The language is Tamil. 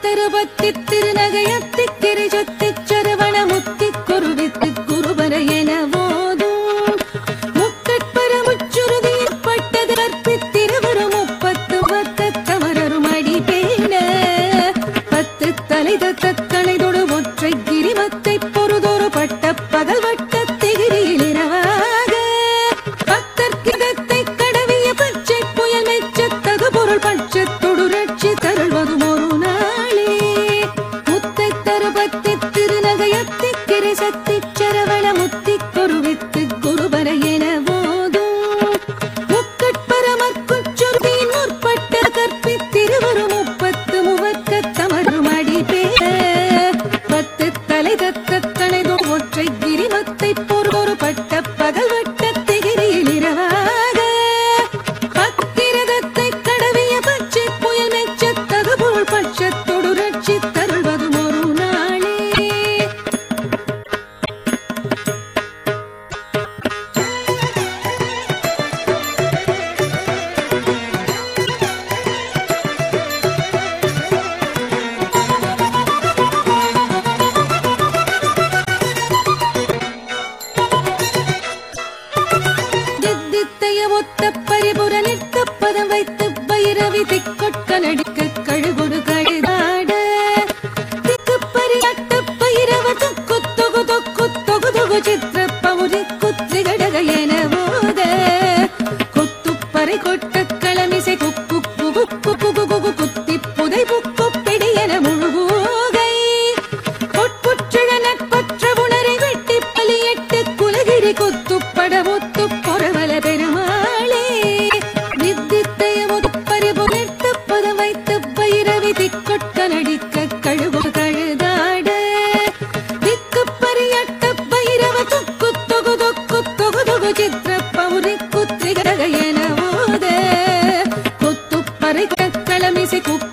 தருபத்தி திருநகையத்தி கிரிஜொத்தி சரவண முத்தி குருவித்து குருபர என போதும் முக்கட்பர முச்சுறுதியில் பட்டது கற்பித்திருவரும் முப்பத்து பத்த தமரரும் அடி பேண பத்து தலை தத்த கணைதொடு ஒற்றை கிரிமத்தை பொறுதொரு பட்ட பகல் வட்ட திகிரியில் இரவாக பத்தற்கிதத்தை கடவிய பச்சை புயல் மெச்சத்தகு பொருள் பட்சத்தொடு ரட்சி தருள்வதும் ஒரு நாளே முத்தை தருபத்தி திருநகையத்தி கிரிசத்தி சரவண முத்தி குருவித்து குருபர என போதும் முக்கட்பரமற்குச்சுருதியின் முற்பட்ட கற்பித்திருவரும் முப்பத்து முவக்க தமரும் அடி பேர பத்து தலை தத்த கணைதோ ஒற்றை கிரிமத்தை பொறுபொரு பட்ட பகல் வட்ட திகிரியில் இரவாக பத்திரதத்தை கடவிய பச்சை புயல் மெச்சத்தகு பொருள் பட்சத்தொடு ரட்சி தருள்வதும் ஒரு நாளே தித்தித்தைய ஒத்த பரிபுர நிற்க பதம் வைத்து பைரவி திக்கொட்க நடிக்க கழுகுடு கழுதாட திக்கு பரியாட்ட பைரவ தொக்கு தொகு தொக்கு தொகு தொகு சித்திர பௌரி குத்ரி கடக என போத கொத்து பறை கொட்ட களமிசை குக்கு குகு குகு குகு குத்தி புதை புக்கு பிடி என முழுகூகை பொற்புற்றழ நட்பற்ற உணரை வெட்டி பலியட்டு குலகிரி கொத்துப்பட ஒத்து பொறவல பெருமாளே வித்தித்தைய முதுப்பறிபுலட்டு பதம் வைத்து பைரவி திக்கொட்ட நடிக்க கழுகு கழுதாட திக்கு பரியட்ட பைரவ தொக்கு தொகு தொக்கு தொகு தொகு சித்திர பௌரி குத்ரி கடக என ஓத கொத்து பறை களமிசை குக்கு